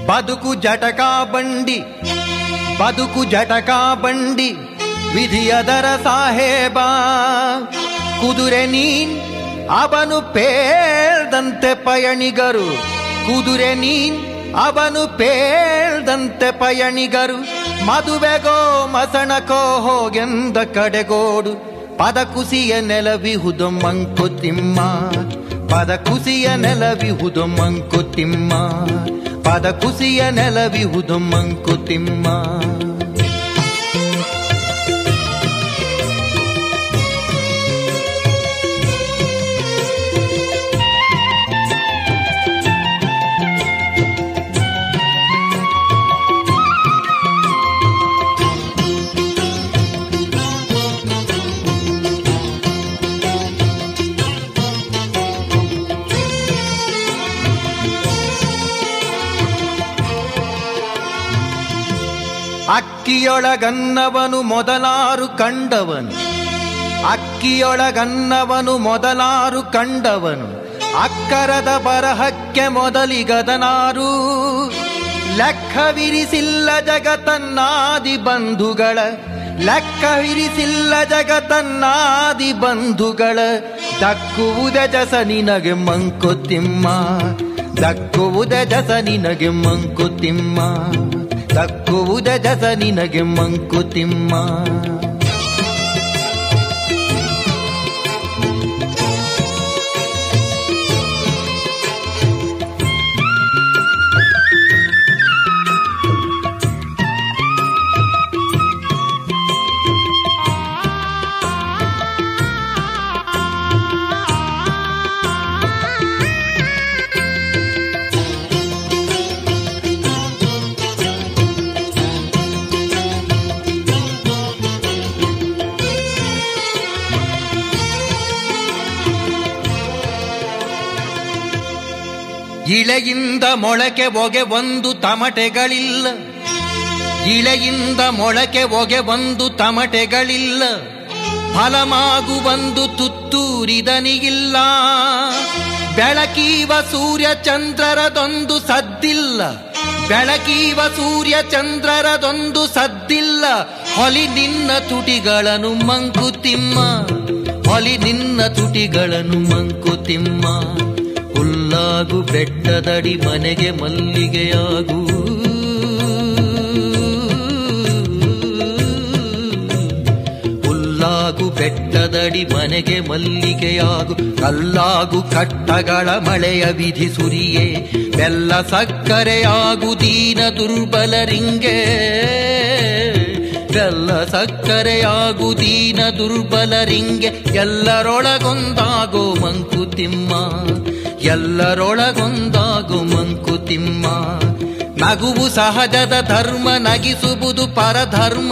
ಬದುಕು ಜಟಕಾ ಬಂಡಿ ಬದುಕು ಜಟಕಾ ಬಂಡಿ ವಿಧಿಯದರ ಸಾಹೇಬ ಕುದುರೆ ನೀನ್ ಅವನು ಪೇಳ್ದಂತೆ ಪಯಣಿಗರು ಕುದುರೆ ನೀನ್ ಅವನು ಪೇಳ್ದಂತೆ ಪಯಣಿಗರು ಮದುವೆಗೋ ಮಸಣಕೋ ಹೋಗೆಂದ ಕಡೆಗೋಡು ಪದ ಕುಸಿಯ ನೆಲವಿಹುದು ಮಂಕುತಿಮ್ಮ ಪದ ಕುಸಿಯ ನೆಲವಿಹುದು ಮಂಕುತಿಮ್ಮ ಪದ ಕುಸಿಯ ನೆಲವಿಹುದು ಮಂಕುತಿಮ್ಮ ಅಕ್ಕಿಯೊಳಗನ್ನವನು ಮೊದಲಾರು ಕಂಡವನು ಅಕ್ಕಿಯೊಳಗನ್ನವನು ಮೊದಲಾರು ಕಂಡವನು ಅಕ್ಕರದ ಬರಹಕ್ಕೆ ಮೊದಲಿಗದನಾರು ಲೆಕ್ಕವಿರಿಸಿಲ್ಲ ಜಗತನ್ನಾದಿ ಬಂಧುಗಳ ಲೆಕ್ಕವಿರಿಸಿಲ್ಲ ಜಗತನ್ನಾದಿ ಬಂಧುಗಳ ದಕ್ಕುವುದ ಜಸ ನಿನಗೆ ಮಂಕುತಿಮ್ಮ ದಕ್ಕುವುದ ಜಸ ನಿನಗೆ ಮಂಕುತಿಮ್ಮ ದಕ್ಕುವುದ ಜಸ ನಿನಗೆ ಮಂಕುತಿಮ್ಮ ಇಳೆಯಿಂದ ಮೊಳಕೆ ಒಗೆ ಒಂದು ತಮಟೆಗಳಿಲ್ಲ ಇಳೆಯಿಂದ ಮೊಳಕೆ ಒಗೆ ಒಂದು ತಮಟೆಗಳಿಲ್ಲ ಫಲಮಾಗು ಒಂದು ತುತ್ತೂರಿದನಿಗಿಲ್ಲ ಬೆಳಕೀವ ಸೂರ್ಯ ಚಂದ್ರರದೊಂದು ಸದ್ದಿಲ್ಲ ಬೆಳಕೀವ ಸೂರ್ಯ ಚಂದ್ರರದೊಂದು ಸದ್ದಿಲ್ಲ ಹೊಲಿ ನಿನ್ನ ತುಟಿಗಳನ್ನು ಮಂಕುತಿಮ್ಮ ಹೊಲಿ ನಿನ್ನ ತುಟಿಗಳನ್ನು ಮಂಕುತಿಮ್ಮ ಹುಲ್ಲಾಗು ಬೆಟ್ಟದಡಿ ಮನೆಗೆ ಮಲ್ಲಿಗೆಯಾಗು ಹುಲ್ಲಾಗು ಬೆಟ್ಟದಡಿ ಮನೆಗೆ ಮಲ್ಲಿಗೆಯಾಗು ಕಲ್ಲಾಗು ಕಟ್ಟಗಳ ಮಳೆಯ ವಿಧಿ ಸುರಿಯೇ ಬೆಲ್ಲ ಸಕ್ಕರೆಯಾಗು ದೀನ ದುರ್ಬಲರಿಂಗೆ ಬೆಲ್ಲ ಸಕ್ಕರೆಯಾಗು ದೀನ ದುರ್ಬಲರಿಂಗೆ ಎಲ್ಲರೊಳಗೊಂದಾಗೋ ಮಂಕುತಿಮ್ಮ ಎಲ್ಲರೊಳಗೊಂದಾಗು ಮಂಕುತಿಮ್ಮ ನಗುವು ಸಹಜದ ಧರ್ಮ ನಗಿಸುವುದು ಪರಧರ್ಮ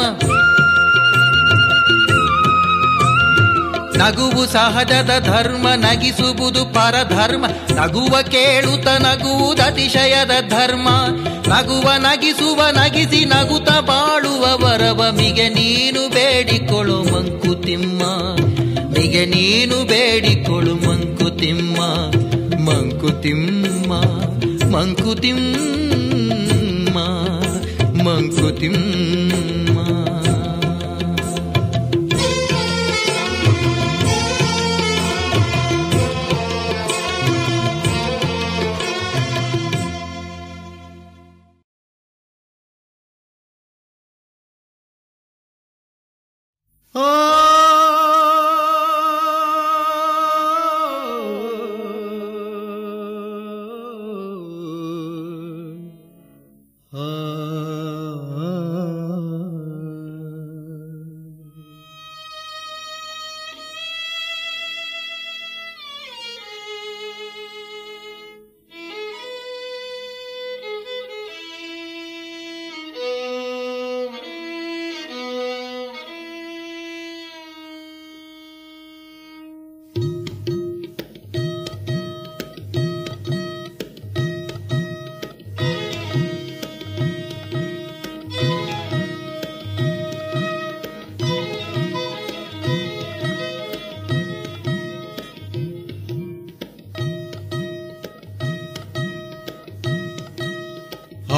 ನಗುವು ಸಹಜದ ಧರ್ಮ ನಗಿಸುವುದು ಪರಧರ್ಮ ನಗುವ ಕೇಳುತ್ತ ನಗುವುದು ಅತಿಶಯದ ಧರ್ಮ ನಗುವ ನಗಿಸುವ ನಗಿಸಿ ನಗುತ್ತ ಬಾಳುವ ವರವ ಮಿಗೆ ನೀನು ಬೇಡಿಕೊಳ್ಳು ಮಂಕುತಿಮ್ಮ ಮಿಗೆ ನೀನು ಬೇಡಿಕೊಳ್ಳು ಮಂಕುತಿಮ್ಮ ಮಂಕುತಿಮ್ಮ ಮಂಕುತಿಮ್ಮ ಮಂಕುತಿಮ್ಮ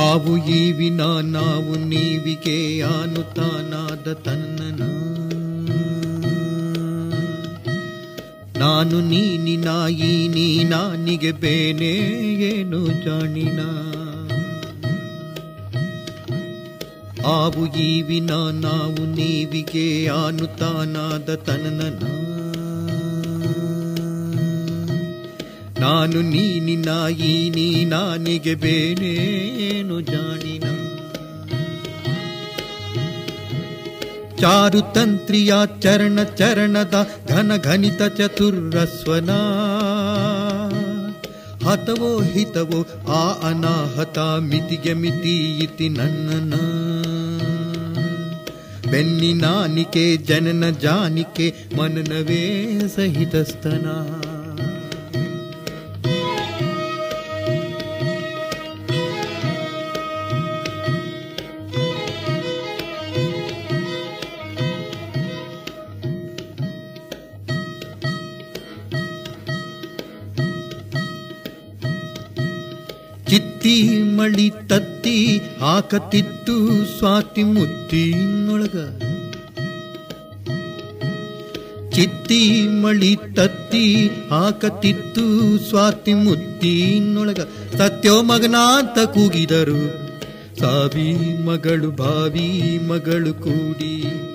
ಆವು ಈವಿನ ನಾವು ನೀವಿಗೆ ಆನುತಾನಾದ ತನ್ನನ ನಾನು ನೀನಿನ ಈ ನೀ ನಾನಿಗೆ ಬೇನೆ ಏನು ಜಾಣಿನ ಆವು ಈವಿನ ನಾವು ನೀವಿಗೆ ಆನುತಾನಾದ ತನ್ನನ ನಾನು ನೀನಿನ ಈ ನೀ ನಾನಿಗೆ ಬೇನೇನು ಜಾಣಿನ ಚಾರು ತಂತ್ರಿಯ ಚರಣ ಚರಣದ ಘನ ಘನಿತ ಚತುರ್ರಸ್ವನ ಹತವೋ ಹಿತವೋ ಆ ಅನಾಹತ ಮಿತಿಗೆ ಮಿತಿ ಇತಿ ನನ್ನನ ಬೆನ್ನಿನಾನಿಕೆ ಜನನ ಜಾನಿಕೆ ಮನನವೇ ಸಹಿತಸ್ತನ ಚಿತ್ತಿ ಮಳಿ ತತ್ತಿ ಹಾಕತಿತ್ತು ಸ್ವಾತಿ ಮುತ್ತಿನೊಳಗ ಚಿತ್ತಿ ಮಳಿ ತತ್ತಿ ಹಾಕತಿತ್ತು ಸ್ವಾತಿ ಮುತ್ತಿನೊಳಗ ಸತ್ಯೋ ಮಗನ ಅಂತ ಕೂಗಿದರು ಸಾವಿ ಮಗಳು ಭಾವಿ ಮಗಳು ಕೂಡಿ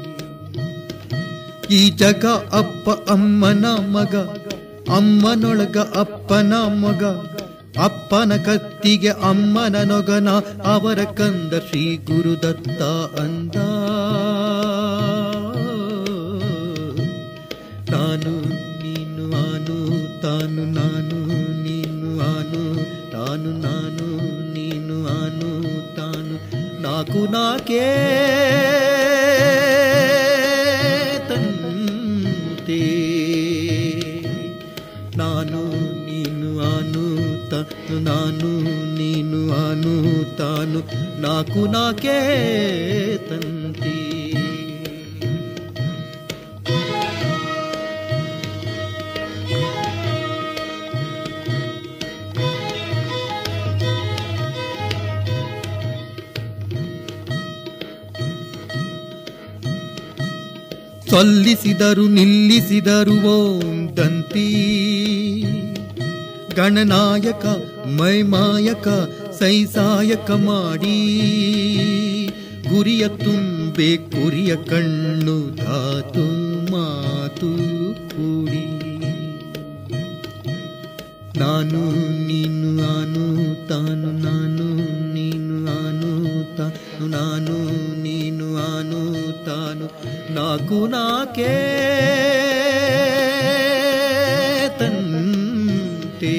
ಈ ಜಗ ಅಪ್ಪ ಅಮ್ಮನ ಮಗ ಅಮ್ಮನೊಳಗ ಅಪ್ಪನ ಮಗ ಅಪ್ಪನ ಕತ್ತಿಗೆ ಅಮ್ಮನ ನೊಗನ ಅವರ ಕಂದ ಶ್ರೀ ಗುರುದತ್ತ ಅಂದ ನಾನು ನೀನು ಆನು ತಾನು ನಾನು ನೀನು ಆನು ತಾನು ನಾನು ನೀನು ಆನು ತಾನು ನಾಕು ನಾಕೇ ತಂತೆ ನಾನು ನೀನು ಆನು ತಾನು ನಾನು ನೀನು ಆನು ತಾನು ನಾಕು ನಾಕೇ ತಂತಿ ಸೊಲ್ಲಿಸಿದರು ನಿಲ್ಲಿಸಿದರು ಓಂದಂತಿ ಗಣನಾಯಕ ಮೈಮಾಯಕ ಸೈಸಾಯಕ ಮಾಡಿ ಗುರಿಯ ತುಂಬೆ ಕುರಿಯ ಕಣ್ಣು ಧಾತು ಮಾತು ಕೂಡಿ ನಾನು ನೀನು ಆನು ತಾನು ನಾನು ನೀನು ಆನು ತಾನು ನಾನು ನೀನು ಆನು ತಾನು ನಾಕು ನಾಕೇ ತಂತೆ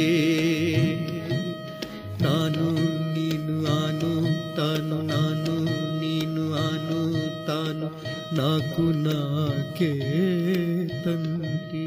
ನಾನು ನೀನು ಆನು ತಾನು ನಾನು ನೀನು ಆನು ತಾನು ನಾಕು ನಾಕೇ ತಂತಿ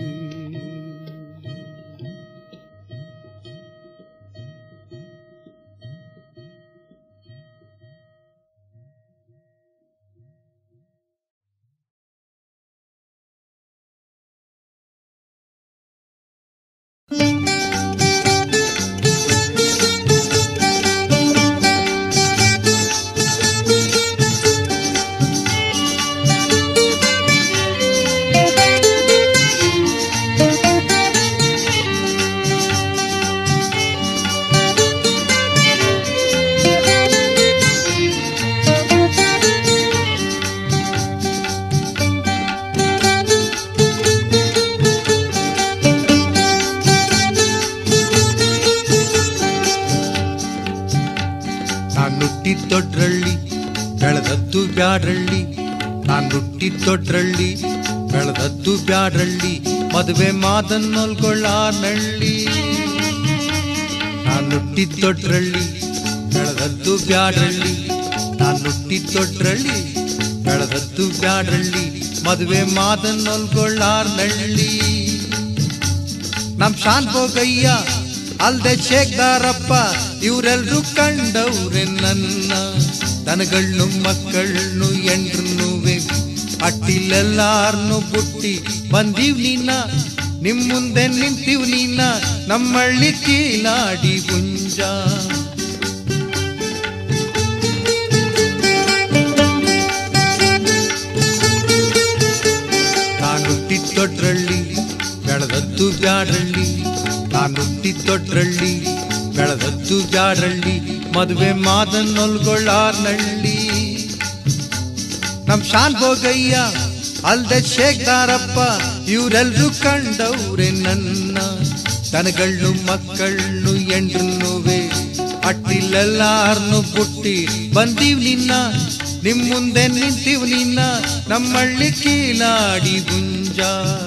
ನಾನ್ ನುಟ್ಟಿದ್ದೊಡ್ರಳ್ಳಿ ಬೆಳೆದದ್ದು ಬ್ಯಾಡ್ರಳ್ಳಿ ನಾನ್ ನುಟ್ಟಿದ್ದೊಡ್ರಳ್ಳಿ ಬೆಳೆದದ್ದು ಬ್ಯಾಡ್ರಳ್ಳಿ ಮದುವೆ ಮಾದನ್ನೊಲ್ಗೊಳ್ಳಾರ್ನಳ್ಳಿ ನಾನ್ ನುಟ್ಟಿದ್ದೊಡ್ರಳ್ಳಿ ಬೆಳೆದದ್ದು ಬ್ಯಾಡ್ರಳ್ಳಿ ನಾನ್ ನುಟ್ಟಿದ್ದೊಡ್ರಳ್ಳಿ ಬೆಳೆದದ್ದು ಬ್ಯಾಡ್ರಳ್ಳಿ ಮದುವೆ ಮಾದನ್ನೊಲ್ಗೊಳ್ಳಾರ್ನಳ್ಳಿ ನಮ್ ಶಾನ್ ಭೋಗಯ್ಯ ಅಲ್ದೆ ಶೇಖದಾರಪ್ಪ ಇವರೆಲ್ರೂ ಕಂಡವ್ರೆ ನನ್ನ ದನಗಳ್ನು ಮಕ್ಕಳ್ನು ಎಂಡ್ರನ್ನುವೆ ಅಟ್ಟಿಲೆಲ್ಲಾರ್ನು ಬುಟ್ಟಿ ಬಂದೀವ್ ನೀನ ನಿಮ್ ಮುಂದೆ ನಿಂತೀವ್ ನೀನ ನಮ್ಮಳ್ಳಿ ಕೀಲಾಡಿ ಗುಂಜ ಹುಟ್ಟಿದ್ದೊಡ್ರಳ್ಳಿ ಬೆಳೆದದ್ದು ಬ್ಯಾಡ್ರಳ್ಳಿ ನಾನು ಹುಟ್ಟಿದ್ದೊಡ್ರಳ್ಳಿ ಬೆಳೆದದ್ದು ಬ್ಯಾಡ್ರಳ್ಳಿ ಮದುವೆ ಮಾದನ್ನೊಲ್ಗೊಳ್ಳಾರ್ನಳ್ಳಿ ನಮ್ ಶಾನ್ ಭೋಗಯ್ಯ ಅಲ್ದೆ ಶೇಖಾರಪ್ಪ ಇವರೆಲ್ರೂ ಕಂಡವ್ರೆ ನನ್ನ ದನಗಳ್ನು ಮಕ್ಕಳ್ನು ಎಂಡ್ರನ್ನುವೆ ಅಟ್ಟಿಲೆಲ್ಲಾರ್ನು ಬುಟ್ಟಿ ಬಂದೀವ್ ನಿನ್ನ ನಿಮ್ ಮುಂದೆ ನಿಂತೀವ್ ನಿನ್ನ ನಮ್ಮಳ್ಳಿ ಕೀಲಾಡಿ ಗುಂಜ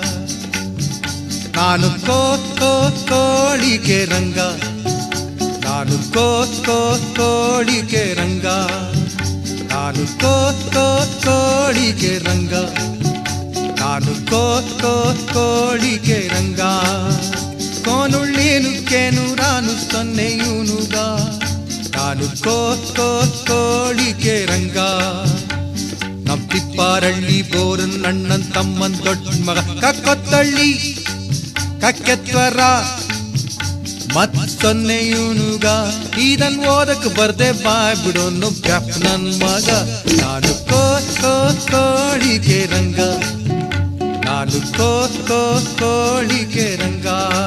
ನಾನು ಕೋತ್ ಕೋತ್ ಕೋಳಿಗೆ ರಂಗ ನಾನು ಕೋತ್ ಕೋತ್ ಕೋಳಿಗೆ ರಂಗ ನಾನು ಕೋತ್ ಕೋತ್ ಕೋಳಿಗೆ ರಂಗ ನಾನು ಕೋತ್ ಕೋತ್ ಕೋಳಿಗೆ ರಂಗ ಕೋನುಳ್ಳೇನು ಕೇನು ನಾನು ಸೊನ್ನೆಯೂನುಗ ನಾನು ಕೋತ್ ಕೋತ್ ಕೋಳಿಗೆ ರಂಗ ನಮ್ ತಿಪ್ಪಾರಳ್ಳಿ ಬೋರನ್ ಅಣ್ಣನ್ ತಮ್ಮನ್ ದೊಡ್ಡ ಮಗ ಕಕ್ಕೊತ್ತಳ್ಳಿ ಕಕ್ಕೆತ್ವರ ಮತ್ ಸೊನ್ನೆಯೂನುಗ ಇದನ್ ಓದಕ್ ಬರ್ದೆ ಬಾಯ್ ಬಿಡೋನು ಬ್ಯಾಪ್ ನನ್ ಮಗ ನಾನು ಕೋತ್ ಕೋತ್ ಕೋಳಿಗೆ ರಂಗ ನಾನು ಕೋತ್ ಕೋತ್ ಕೋಳಿಗೆ ರಂಗ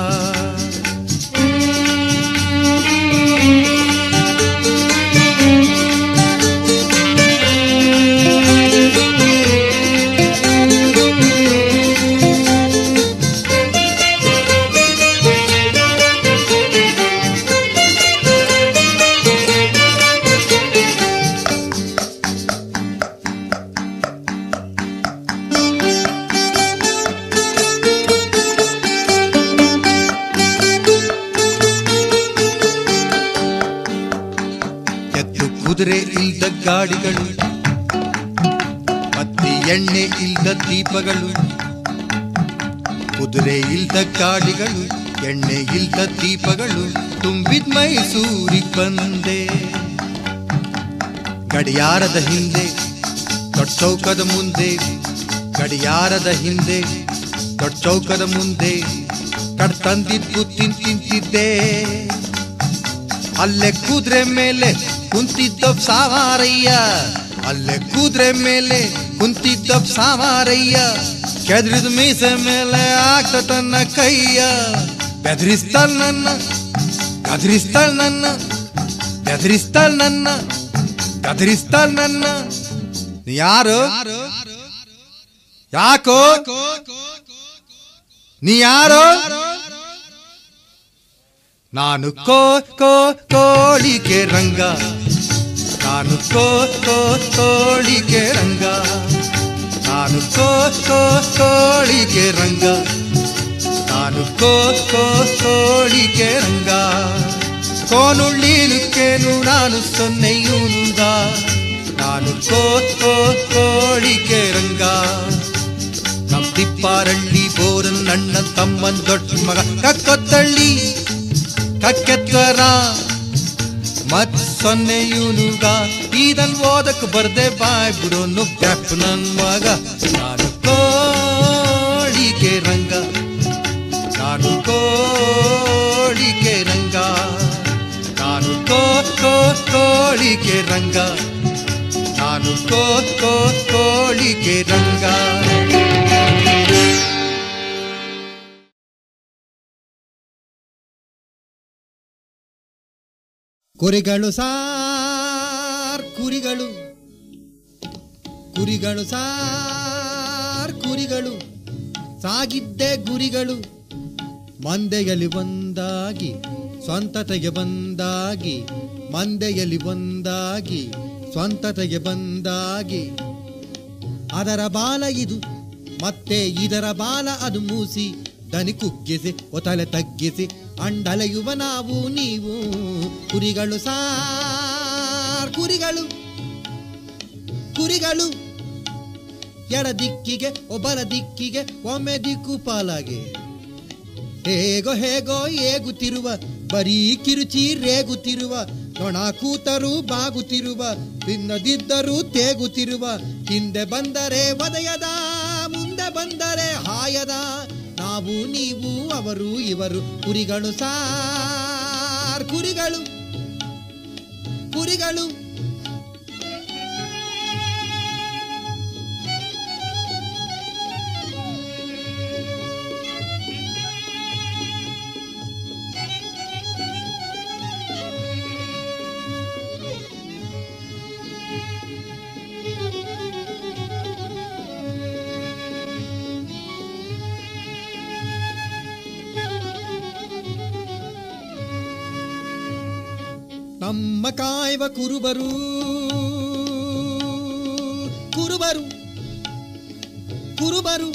ಎತ್ತು ಕುದುರೆ ಇಲ್ದ ಗಾಡಿಗಳು ಮತ್ತಿ ಎಣ್ಣೆ ಇಲ್ದ ದೀಪಗಳು ಕುದುರೆ ಇಲ್ದ ಗಾಡಿಗಳು ಎಣ್ಣೆ ಇಲ್ದ ದೀಪಗಳು ತುಂಬಿದ್ ಮೈಸೂರಿಗೆ ಬಂದೆ ಗಡಿಯಾರದ ಹಿಂದೆ ದೊಡ್ಡ ಚೌಕದ ಮುಂದೆ ಗಡಿಯಾರದ ಹಿಂದೆ ದೊಡ್ಡ ಚೌಕದ ಮುಂದೆ ಕಡ್ ತಂದಿದ್ದು ತಿನ್ ತಿಂತಿದ್ದೆ ಅಲ್ಲೇ ಕುದುರೆ ಮೇಲೆ ಕುಂತಿದ್ದ ಸಾವಾರಯ್ಯ ಅಲ್ಲೇ ಕುದುರೆ ಮೇಲೆ ಕುಂತಿದ್ದ ಸಾವಾರಯ್ಯ ಕೆದ್ರಿದ ಮೀಸೆ ಮೇಲೆ ಆಗ್ತ ತನ್ನ ಕೈಯ ಬೆದರಿಸ್ತಾಳ ನನ್ನ ಗದರಿಸ್ತಾಳ ನನ್ನ ಬೆದರಿಸ್ತಾಳ ನನ್ನ ಗದರಿಸ್ತಾಳ ನನ್ನ ನೀ ಯಾರು ಯಾಕೋ ನೀ ಯಾರೋ ನಾನು ಕೋ ಕೋ ಕೋಳಿಗೆ ರಂಗ ನಾನು ಕೋ ಕೋ ಕೋಳಿಗೆ ರಂಗ ನಾನು ಕೋ ಕೋ ಕೋಳಿಗೆ ರಂಗ ನಾನು ಕೋ ಕೋ ಕೋಳಿಗೆ ರಂಗ ಕೋನುಳ್ಳಿಲುಕ್ಕೇನು ನಾನು ಸೊನ್ನೆಯೂನುಗ ನಾನು ಕೋ ಕೋ ಕೋಳಿಗೆ ರಂಗ ನಮ್ ತಿಪ್ಪಾರಳ್ಳಿ ಬೋರನ್ ಅಣ್ಣ ತಮ್ಮನ್ ದೊಡ್ಡ ಮಗ ಕಕ್ಕೊತ್ತಳ್ಳಿ ಕಕ್ಕೆತ್ವರ ಮತ್ ಸೊನ್ನೆಯೂನುಗ ಇದನ್ ಓದಕ್ ಬರ್ದೆ ಬಾಯ್ ಬಿಡೋನು ಬ್ಯಾಪ್ ನನ್ ಮಗ ನಾನು ಕೋಳಿಗೆ ರಂಗ ನಾನು ಕೋಳಿಗೆ ರಂಗ ನಾನು ಕೋ ಕೋ ಕೋಳಿಗೆ ರಂಗ ನಾನು ಕೋ ಕೋ ಕೋಳಿಗೆ ರಂಗ ಕುರಿಗಳು ಸಾರ್ ಕುರಿಗಳು ಕುರಿಗಳು ಸಾರ್ ಕುರಿಗಳು ಸಾಗಿದ್ದೆ ಗುರಿಗಳು ಮಂದೆಯಲ್ಲಿ ಒಂದಾಗಿ ಸ್ವಂತತೆಗೆ ಬಂದಾಗಿ ಮಂದೆಯಲ್ಲಿ ಒಂದಾಗಿ ಸ್ವಂತತೆಗೆ ಬಂದಾಗಿ ಅದರ ಬಾಲ ಇದು ಮತ್ತೆ ಇದರ ಬಾಲ ಅದು ಮೂಸಿ ದನಿ ಕುಗ್ಗಿಸಿ ಒತಲೆ ತಗ್ಗಿಸಿ ಅಂಡಲೆಯುವ ನಾವು ನೀವು ಕುರಿಗಳು ಸಾರ್ ಕುರಿಗಳು ಕುರಿಗಳು ಎಡ ದಿಕ್ಕಿಗೆ ಒಬ್ಬರ ದಿಕ್ಕಿಗೆ ಒಮ್ಮೆ ದಿಕ್ಕು ಪಾಲಾಗೆ ಹೇಗೋ ಹೇಗೋ ಏಗುತ್ತಿರುವ ಬರೀ ಕಿರುಚಿ ರೇಗುತ್ತಿರುವ ನೊಣ ಕೂತರೂ ಬಾಗುತ್ತಿರುವ ತಿನ್ನದಿದ್ದರೂ ತೇಗುತ್ತಿರುವ ಹಿಂದೆ ಬಂದರೆ ಒದೆಯದ ಮುಂದೆ ಬಂದರೆ ಹಾಯದ ನಾವು ನೀವು ಅವರು ಇವರು ಕುರಿಗಳು ಸಾರ್ ಕುರಿಗಳು ಕುರಿಗಳು ನಮ್ಮ ಕಾಯುವ ಕುರುಬರು ಕುರುಬರು ಕುರುಬರು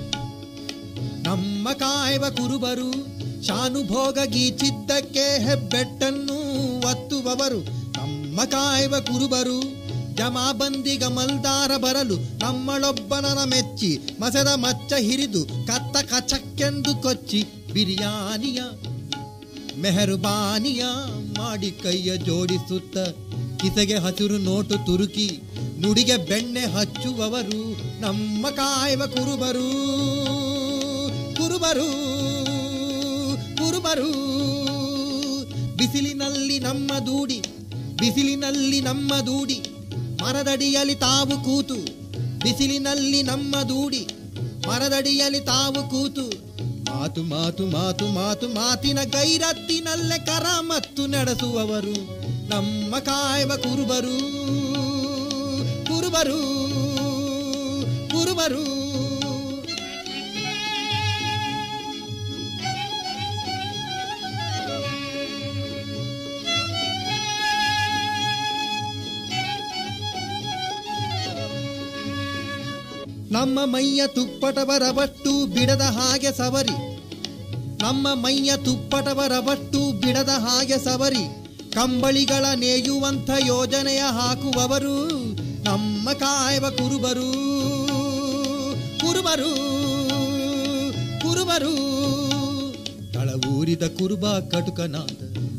ನಮ್ಮ ಕಾಯುವ ಕುರುಬರು ಶಾನುಭೋಗ ಗೀಚಿದ್ದಕ್ಕೆ ಹೆಬ್ಬೆಟ್ಟನ್ನು ಒತ್ತುವವರು ನಮ್ಮ ಕಾಯುವ ಕುರುಬರು ಜಮಾಬಂದಿಗ ಮಲ್ದಾರ ಬರಲು ನಮ್ಮಳೊಬ್ಬನನ ಮೆಚ್ಚಿ ಮಸದ ಮಚ್ಚ ಹಿರಿದು ಕತ್ತ ಕಚಕ್ಕೆಂದು ಕೊಚ್ಚಿ ಬಿರಿಯಾನಿಯ ಮೆಹರುಬಾನಿಯ ಮಾಡಿ ಕೈಯ ಜೋಡಿಸುತ್ತ ಕಿಸೆಗೆ ಹಸಿರು ನೋಟು ತುರುಕಿ ನುಡಿಗೆ ಬೆಣ್ಣೆ ಹಚ್ಚುವವರು ನಮ್ಮ ಕಾಯುವ ಕುರುಬರು ಕುರುಬರು ಕುರುಬರು ಬಿಸಿಲಿನಲ್ಲಿ ನಮ್ಮ ದೂಡಿ ಬಿಸಿಲಿನಲ್ಲಿ ನಮ್ಮ ದೂಡಿ ಮರದಡಿಯಲ್ಲಿ ತಾವು ಕೂತು ಬಿಸಿಲಿನಲ್ಲಿ ನಮ್ಮ ದೂಡಿ ಮರದಡಿಯಲ್ಲಿ ತಾವು ಕೂತು ಮಾತು ಮಾತು ಮಾತು ಮಾತು ಮಾತಿನ ಗೈರತ್ತಿನಲ್ಲೇ ಕರ ಮತ್ತು ನಡೆಸುವವರು ನಮ್ಮ ಕಾಯುವ ಕುರುಬರು ಕುರುಬರು ಕುರುಬರು ನಮ್ಮ ಮೈಯ ತುಪ್ಪಟವರ ಬಟ್ಟು ಬಿಡದ ಹಾಗೆ ಸವರಿ ನಮ್ಮ ಮೈಯ ತುಪ್ಪಟವರ ಬಟ್ಟು ಬಿಡದ ಹಾಗೆ ಸವರಿ ಕಂಬಳಿಗಳ ನೇಯುವಂಥ ಯೋಜನೆಯ ಹಾಕುವವರು ನಮ್ಮ ಕಾಯುವ ಕುರುಬರು ಕುರುಬರು ಕುರುಬರು ತಳವೂರಿದ ಕುರುಬ ಕಟುಕನಾದ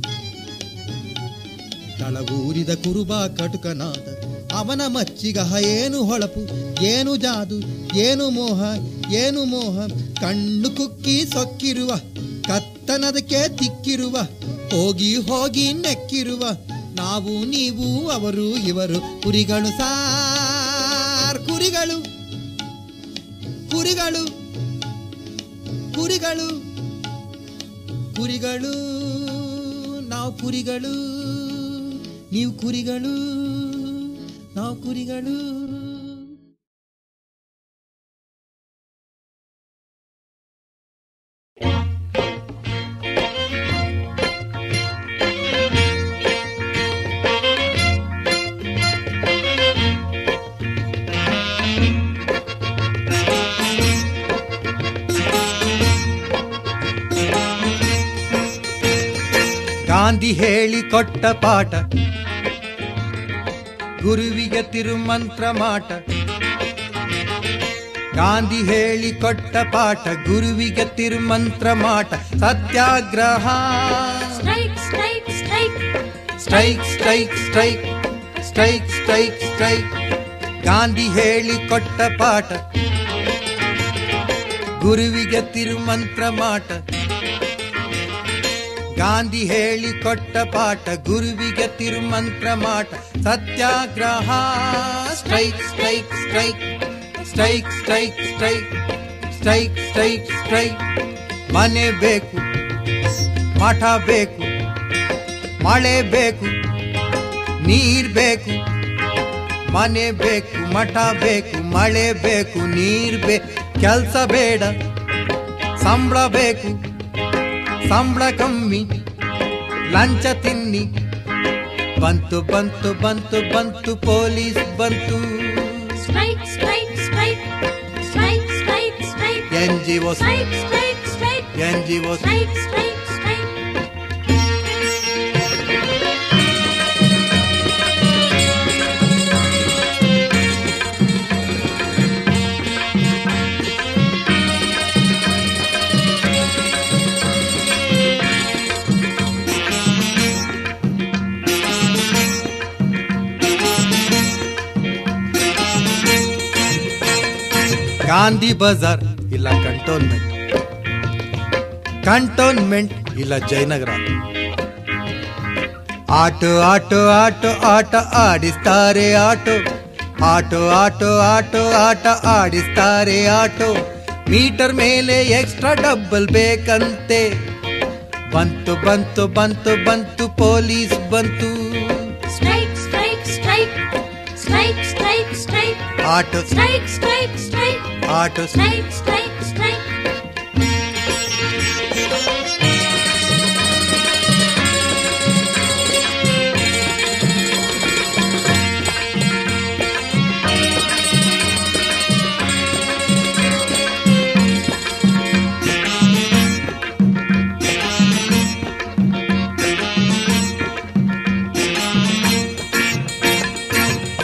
ತಳವೂರಿದ ಕುರುಬ ಕಟುಕನಾದ ಅವನ ಮಚ್ಚಿಗಹ ಏನು ಹೊಳಪು ಏನು ಜಾದು ಏನು ಮೋಹ ಏನು ಮೋಹ ಕಣ್ಣು ಕುಕ್ಕಿ ಸೊಕ್ಕಿರುವ ಕತ್ತನದಕ್ಕೆ ತಿಕ್ಕಿರುವ ಹೋಗಿ ಹೋಗಿ ನೆಕ್ಕಿರುವ ನಾವು ನೀವು ಅವರು ಇವರು ಕುರಿಗಳು ಸಾರ್ ಕುರಿಗಳು ಕುರಿಗಳು ಕುರಿಗಳು ಕುರಿಗಳು ನಾವು ಕುರಿಗಳು ನೀವು ಕುರಿಗಳು ನಾವು ಕುರಿಗಳು ಗಾಂಧಿ ಹೇಳಿ ಕೊಟ್ಟ ಪಾಠ ಗುರುವಿಗೆ ತಿರುಮಂತ್ರ ಮಾಟ ಗಾಂಧಿ ಹೇಳಿ ಕೊಟ್ಟ ಪಾಠ ಗುರುವಿಗೆ ತಿರುಮಂತ್ರ ಮಾಟ satyagraha Strike, strike, strike. Strike strike strike strike strike strike Gandhi ಹೇಳಿ ಕೊಟ್ಟ ಪಾಠ ಗುರುವಿಗೆ ತಿರುಮಂತ್ರ ಮಾಟ ಗಾಂಧಿ ಹೇಳಿ ಕೊಟ್ಟ ಪಾಠ ಗುರುವಿಗೆ ತಿರುಮಂತ್ರ ಮಾಟ satyagraha strike strike strike strike strike strike strike strike strike ಮನೆ ಬೇಕು ಮಠ ಬೇಕು ಮಳೆ ಬೇಕು ನೀರ್ ಬೇಕು ಮನೆ ಬೇಕು ಮಠ ಬೇಕು ಮಳೆ ಬೇಕು ನೀರ್ ಬೇಕು ಕೆಲ್ಸ ಬೇಡ ಸಂಬಳ ಬೇಕು ಸಂಬಳ ಕಮ್ಮಿ ಲಂಚ ತಿನ್ನಿ ಬಂತು ಬಂತು ಬಂತು ಬಂತು ಪೊಲೀಸ್ ಬಂತು Strike, strike, strike. Strike, strike, strike. N G O Strike, strike, strike. N G O Strike, strike, strike. Gandhi Bazaar ಇಲ್ಲ ಕಂಟೋನ್ಮೆಂಟ್ ಕಂಟೋನ್ಮೆಂಟ್ ಇಲ್ಲ ಜಯನಗರ ಆಟೋ ಆಟೋ ಆಟೋ ಆಟ ಆಡಿಸ್ತಾರೆ ಆಟೋ ಆಟೋ ಆಟೋ ಆಟೋ ಆಟ ಆಡಿಸ್ತಾರೆ ಆಟೋ ಮೀಟರ್ ಮೇಲೆ ಎಕ್ಸ್ಟ್ರಾ ಡಬ್ಬಲ್ ಬೇಕಂತೆ ಬಂತು ಬಂತು ಬಂತು ಬಂತು ಪೊಲೀಸ್ ಬಂತು Strike, strike, strike. Strike, strike, strike. Auto Strike, strike, strike. Auto Strike, strike, strike.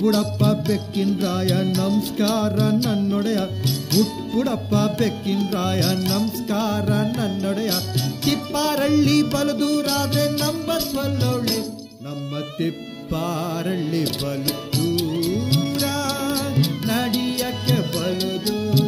ಉಟ್ಪುಡಪ್ಪ ಬೆಕ್ಕಿನ ರಾಯ ನಮಸ್ಕಾರ ನನ್ನೊಡೆಯ ಉಟ್ಪುಡಪ್ಪ ಬೆಕ್ಕಿನ ರಾಯ ನಮಸ್ಕಾರ ನನ್ನೊಡೆಯ ತಿಪ್ಪಾರಳ್ಳಿ ಬಲು ದೂರಾದ್ರೆ ನಂಬತ್ವಲ್ಲೊಳ್ಳೆ ನಮ್ಮ ತಿಪ್ಪಾರಳ್ಳಿ ಬಲು ದೂರ ನಡಿಯಕ್ಕೆ ಬಲು ದೂರ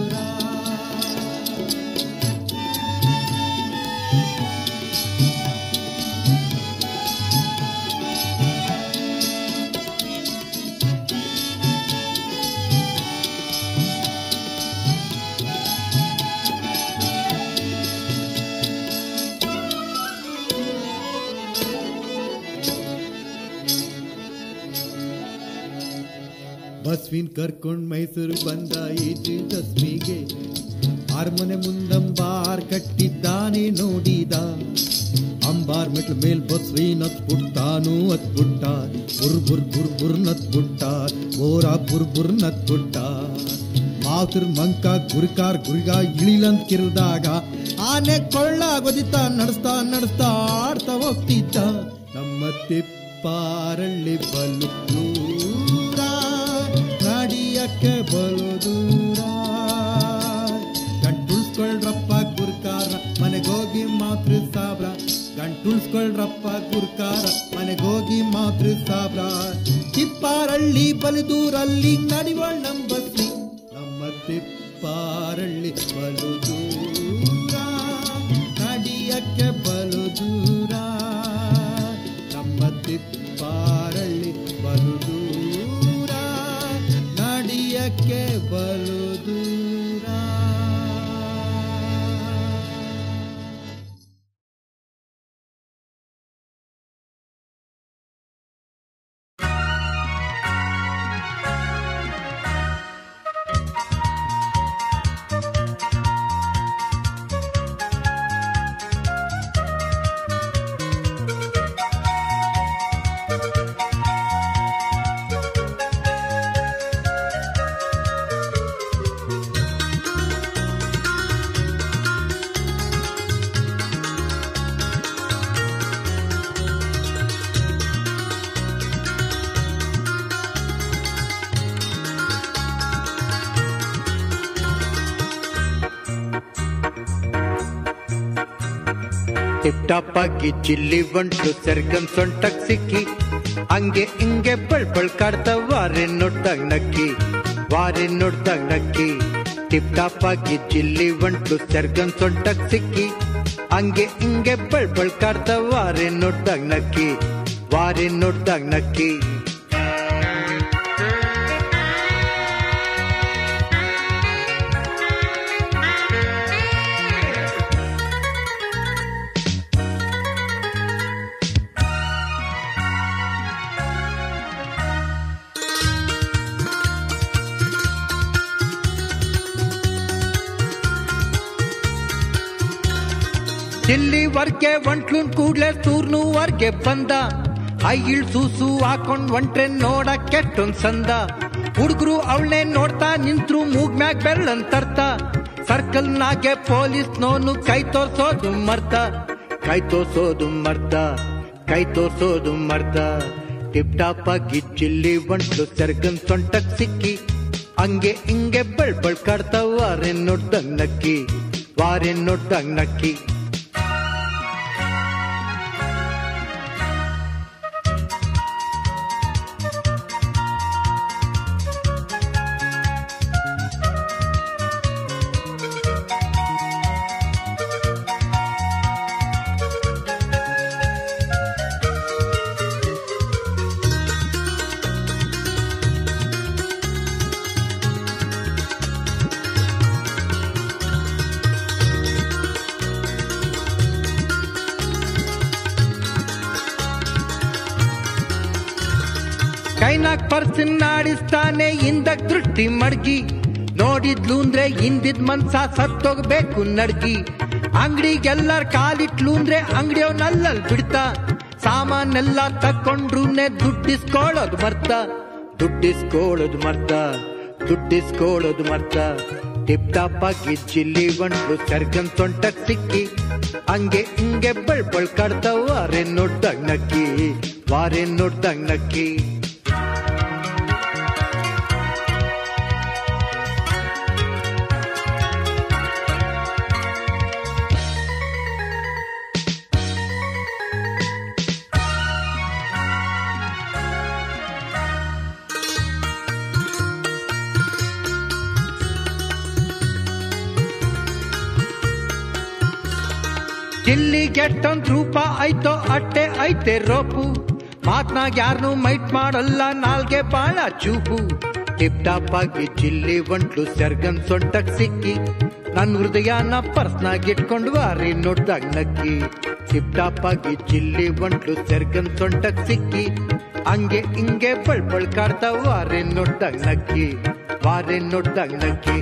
ಬಸ್ವಿನ್ ಕರ್ಕೊಂಡ್ ಮೈಸೂರು ಬಂದ ಈಜು ದಸ್ಮಿಗೆ ಅರಮನೆ ಮುಂದಂಬಾರ್ ಕಟ್ಟಿದ್ದಾನೆ ನೋಡಿದ ಅಂಬಾರ್ ಮೆಟ್ಲ ಮೇಲ್ ಬಸ್ವಿನ್ ಹತ್ಬಿಟ್ಟಾನು ಹತ್ಬಿಟ್ಟ ಬುರ್ ಬುರ್ ಬುರ್ ಬುರ್ ನತ್ಬಿಟ್ಟ ಬೋರ ಬುರ್ ಬುರ್ ನತ್ಬಿಟ್ಟ ಮಾತೃ ಮಂಕ ಗುರಿಕಾರ್ ಗುರಿಗ ಇಳಿಲಂತ್ ಕಿರಿದಾಗ ಆನೆ ಕೊಳ್ಳ ಗೊದಿತ ನಡೆಸ್ತಾ ನಡೆಸ್ತಾ ಆಡ್ತಾ ಹೋಗ್ತಿದ್ದ ನಮ್ಮ ತಿಪ್ಪಾರಳ್ಳಿ ಬಲು ದೂರ ನಡಿಯಕ್ಕೆ ಬಲು ದೂರ ಗಂಟುಳ್ಸ್ಕೊಳ್ರಪ್ಪ ಗುರ್ಕಾರ ಮನೆಗೋಗಿ ಮಾತೃ ಸಾಬ್ರ ಗಂಟುಳ್ಸ್ಕೊಳ್ರಪ್ಪ ಗುರ್ಕಾರ ಮನೆಗೋಗಿ ಮಾತೃ ಸಾಬ್ರ ತಿಪ್ಪಾರಳ್ಳಿ ಬಲು ದೂರಲ್ಲಿ ನಡಿವಳ್ ನಂಬಸ್ಲಿ ನಮ್ಮ ತಿಪ್ಪಾರಳ್ಳಿ ಬಲು ದೂರ ನಡಿಯಕ್ಕೆ ಬಲು ದೂರ ನಮ್ಮ ತಿಪ್ಪಾರಳ್ಳಿ ಬಲು ದೂರ ನಡಿಯಕ್ಕೆ ಬಲು ದೂರ ಟಿಪ್ ಟಾಪ್ ಆಗಿ ಚಿಲ್ಲಿ ಬಂಟು ಸೆರ್ಗನ್ ಸೊಂಟಕ್ ಸಿಕ್ಕಿ ಹಂಗೆ ಹಿಂಗೆ ಬಳ್ ಬಳ್ ಕಾಡ್ತ ವಾರೆ ನೋಡ್ದಾಗ ನಕ್ಕಿ ವಾರೆ ನೋಡ್ದಾಗ ನಕ್ಕಿ ಟಿಪ್ ಟಾಪ್ ಆಗಿ ಚಿಲ್ಲಿ ಬಂಟು ಸೆರ್ಗನ್ ಸೊಂಟಕ್ ಸಿಕ್ಕಿ ಹಂಗೆ ಹಿಂಗೆ ಬಳ್ ಬಳ್ ಕಾಡ್ತ ವಾರೆ ನೋಡ್ದಾಗ ನಕ್ಕಿ ವಾರೆ ನೋಡ್ದಾಗ ನಕ್ಕಿ ಚಿಲ್ಲಿ ವರ್ಗೆ ಒಂಟ್ಲೂನ್ ಕೂಡ್ಲೆ ಸೂರ್ನು ವರ್ಗೆ ಬಂದ ಐಗಿಳ್ ಸೂಸು ಹಾಕೊಂಡ್ ಒಂಟ್ರೆ ನೋಡ ಕೆಟ್ಟೊಂದ್ ಸಂದ ಹುಡುಗರು ಅವಳನ್ನೇ ನೋಡ್ತಾ ನಿಂತ್ರು ಮೂಗ್ ಮ್ಯಾಗ್ ಬೆರಳಂತರ್ತ ಸರ್ಕಲ್ ನಾಗೆ ಪೊಲೀಸ್ ನೋನು ಕೈ ತೋರ್ಸೋದು ಮರ್ತ ಕೈ ತೋರ್ಸೋದು ಮರ್ತ ಕೈ ತೋರ್ಸೋದು ಮರ್ತ ಟಿಪ್ ಟಾಪ್ ಆಗಿ ಚಿಲ್ಲಿ ಒಂಟ್ಲು ಸೆರ್ಗನ್ ಸೊಂಟಕ್ ಸಿಕ್ಕಿ ಹಂಗೆ ಹಿಂಗೆ ಬಳ್ ಬಳ್ ಕಾಡ್ತಾವ ವಾರೆ ನೋಡ್ದಂಗ್ ನಕ್ಕಿ ವಾರೆ ನೋಡ್ದಂಗ್ ನಕ್ಕಿ ಕೈನಾಗ್ ಪರ್ಸನ್ ಆಡಿಸ್ತಾನೆ ಹಿಂದಕ್ ದೃಷ್ಟಿ ಮಡ್ಗಿ ನೋಡಿದ್ಲು ಅಂದ್ರೆ ಹಿಂದಿದ್ ಮನ್ಸ ಸತ್ತೋಗ್ಬೇಕು ನಡ್ಗಿ ಅಂಗಡಿಗೆಲ್ಲಾರ್ ಕಾಲಿಟ್ಲು ಅಂದ್ರೆ ಅಂಗಡಿಯವನಲ್ಲಲ್ ಬಿಡ್ತಾ ಸಾಮಾನೆಲ್ಲ ತಕೊಂಡ್ರುನೆ ದುಡ್ಡಿಸ್ಕೊಳ್ಳೋದು ಮರ್ತ ದುಡ್ಡಿಸ್ಕೊಳ್ಳೋದು ಮರ್ತ ದುಡ್ಡಿಸ್ಕೊಳ್ಳೋದು ಮರ್ತ ಟಿಪ್ ಟಾಪ್ ಆಗಿ ಜಿಲ್ಲಿ ಬಂಡ್ಲು ಸರ್ಗನ್ ಸೊಂಟಕ್ ಸಿಕ್ಕಿ ಹಂಗೆ ಹಿಂಗೆ ಬಳ್ ಬಳ್ ಕಾಡ್ತಾವ ವಾರೆ ನೋಡ್ದಂಗ್ ನಕ್ಕಿ ವಾರೆ ನೋಡ್ದಂಗ್ ನಕ್ಕಿ ನಿನಗೆಷ್ಟೊಂದ್ ರೂಪ ಐತೋ ಅಟ್ಟೆ ಐತೆ ರೋಪು ಮಾತ್ನಾಗ ಯಾರನ್ನು ಮೈಟ್ ಮಾಡಲ್ಲ ನಾಲ್ಗೆ ಬಾಳ ಚೂಪು ಟಿಪ್ ಟಾಪ್ ಆಗಿ ಚಿಲ್ಲಿ ಒಂಟ್ಲು ಸೆರ್ಗನ್ ಸೊಂಟಕ್ ಸಿಕ್ಕಿ ನನ್ ಹೃದಯನ ಪರ್ಸ್ನಾಗ ಇಟ್ಕೊಂಡು ವಾರಿ ನೋಡ್ದಾಗ ನಕ್ಕಿ ಟಿಪ್ ಟಾಪ್ ಆಗಿ ಚಿಲ್ಲಿ ಒಂಟ್ಲು ಸೆರ್ಗನ್ ಸೊಂಟಕ್ ಸಿಕ್ಕಿ ಹಂಗೆ ಹಿಂಗೆ ಬಳ್ ಬಳ್ ಕಾಡ್ತಾವ ವಾರೆ ನೋಡ್ದಾಗ ನಕ್ಕಿ ವಾರೆ ನೋಡ್ದಾಗ ನಕ್ಕಿ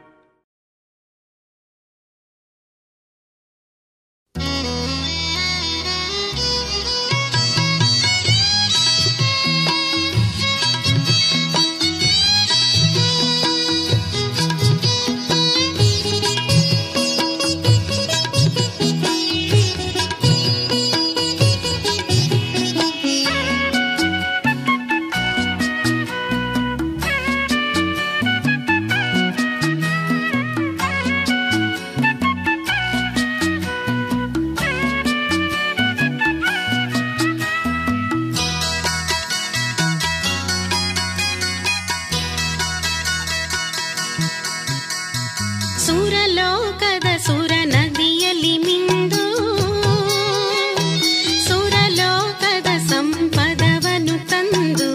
ಸುರಲೋಕದ ಸುರ ನದಿಯಲ್ಲಿ ಮಿಂದು ಸುರಲೋಕದ ಸಂಪದವನ್ನು ತಂದು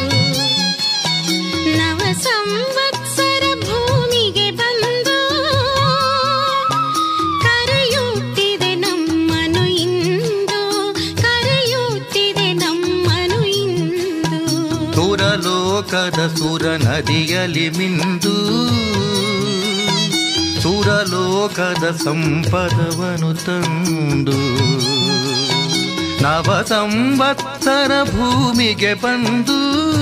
ನವ ಸಂವತ್ಸರ ಭೂಮಿಗೆ ಬಂದು ಕರೆಯುತ್ತಿದೆ ನಮ್ಮನು ಇಂದು ಕರೆಯುತ್ತಿದೆ ನಮ್ಮನು ಇಂದು ಸುರಲೋಕದ ಸುರ ನದಿಯಲ್ಲಿ ಮಿಂದು ಸುರಲೋಕದ ಸಂಪದವನು ತಂದು ನವ ಸಂವತ್ಸರ ಭೂಮಿಗೆ ಬಂದು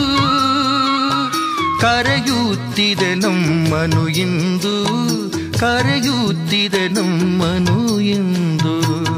ಕರೆಯುತ್ತಿದೆ ನಮ್ಮನು ಇಂದು ಕರೆಯುತ್ತಿದೆ ನಮ್ಮನು ಇಂದು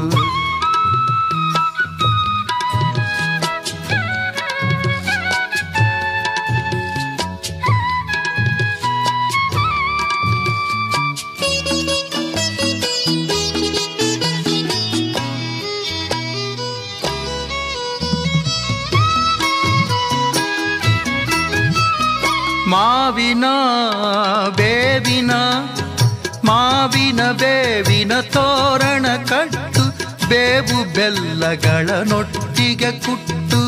ಮಾವಿನ ಬೇವಿನ ಮಾವಿನ ಬೇವಿನ ತೋರಣ ಕಟ್ಟು ಬೇವು ಬೆಲ್ಲಗಳ ನೊಟ್ಟಿಗೆ ಕುಟ್ಟು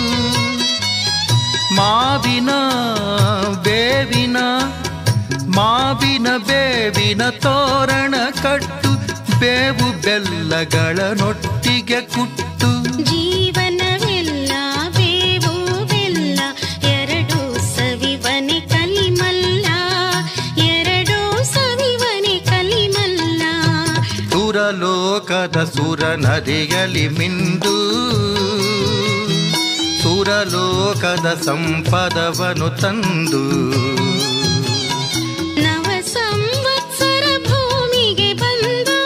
ಮಾವಿನ ಬೇವಿನ ಮಾವಿನ ಬೇವಿನ ತೋರಣ ಕಟ್ಟು ಬೇವು ಬೆಲ್ಲಗಳ ನೊಟ್ಟಿಗೆ ಕುಟ್ಟು ಜೀವನವೆಲ್ಲ ಬೇವು ಬೆಲ್ಲ ಎರಡು ಸವಿವನೆ ಕಲಿಮಲ್ಲ ಎರಡು ಸವಿವನೆ ಕಲಿಮಲ್ಲ ಸುರಲೋಕದ ಸುರ ನದಿಯಲ್ಲಿ ಮಿಂದು ಸುರಲೋಕದ ಸಂಪದವನು ತಂದು ನವ ಸಂವತ್ಸರ ಭೂಮಿಗೆ ಬಂದು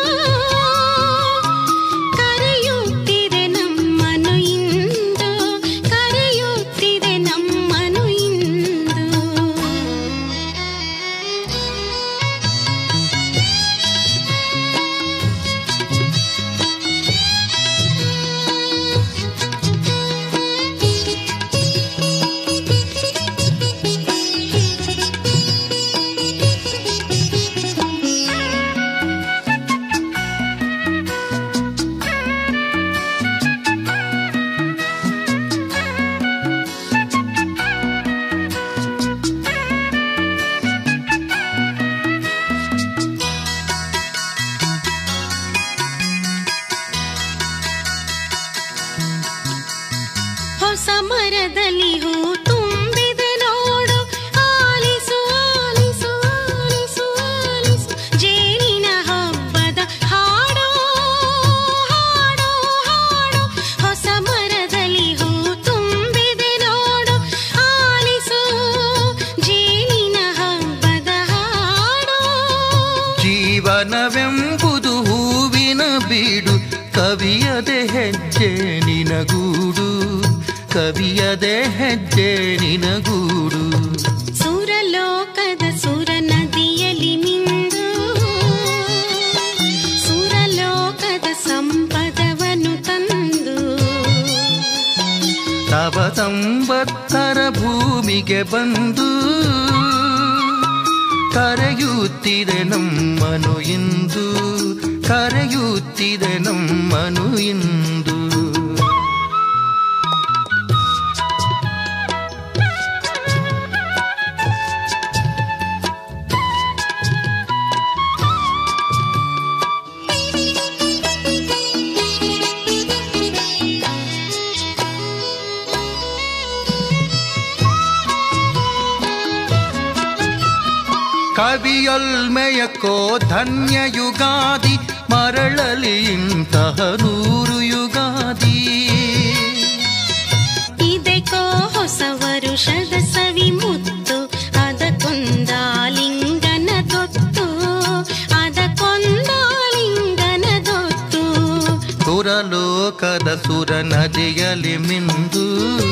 ಕರೆಯುತ್ತಿದೆ ನಮ್ಮನು ಇಂದು ಕರೆಯುತ್ತಿದೆ ನಮ್ಮನು ಇಂದು ಹೊಸ ಮರದಲ್ಲಿ ಹೂ ತುಂಬಿದೆ ನೋಡು ಆಲಿಸು ಆಲಿಸು ಆಲಿಸು ಆಲಿಸು ಜೇನಿನ ಹಬ್ಬದ ಹಾಡೋ ಹಾಡೋ ಹಾಡೋ ಹೊಸ ಮರದಲ್ಲಿ ಹೂ ತುಂಬಿದೆ ನೋಡು ಆಲಿಸು ಜೇನಿನ ಹಬ್ಬದ ಹಾಡೋ ಜೀವನವೆಂಬುದು ಹೂವಿನ ಬೀಡು ಕವಿಯದೆ ಹೆಜ್ಜೆ ನಿನಗೂಡು ಕವಿಯದೆ ಹೆಜ್ಜೆ ನಿನಗೂಡು ಸುರಲೋಕದ ಸುರ ನದಿಯಲ್ಲಿ ಮಿಂದು ಸುರಲೋಕದ ಸಂಪದವನ್ನು ತಂದು ತವ ಸಂವತ್ಸರ ಭೂಮಿಗೆ ಬಂದು ಕರೆಯುತ್ತಿದೆ ನಮ್ಮನು ಇಂದು ಕರೆಯುತ್ತಿದೆ ನಮ್ಮನು ಇಂದು ಕವಿಯೊಲ್ಮೆಯಕ್ಕೋ ಧನ್ಯ ಯುಗಾದಿ ಮರಳಲಿ ಇಂತಹ ನೂರು ಯುಗಾದಿ ಇದೆಕೋ ಹೊಸ ವರುಷದ ಸವಿ ಮುತ್ತು ಅದಕ್ಕೊಂದಾಲಿಂಗನ ದೊತ್ತು ಅದಕ್ಕೊಂದಾಲಿಂಗನ ದೊತ್ತು ಸುರಲೋಕದ ಸುರ ನದಿಯಲಿ ಮಿಂದು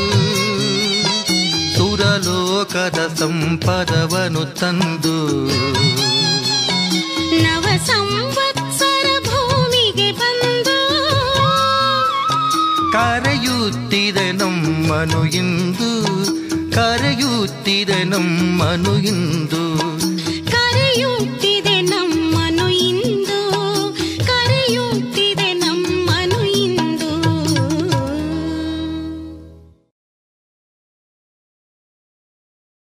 ಸುರಲೋಕದ ಸಂಪದವನು ತಂದು ನವ ಸಂವತ್ಸರ ಭೂಮಿಗೆ ಬಂದು ಕರೆಯುತ್ತಿದೆ ನಮ್ಮನು ಇಂದು ಕರೆಯುತ್ತಿದೆ ನಮ್ಮನು ಇಂದು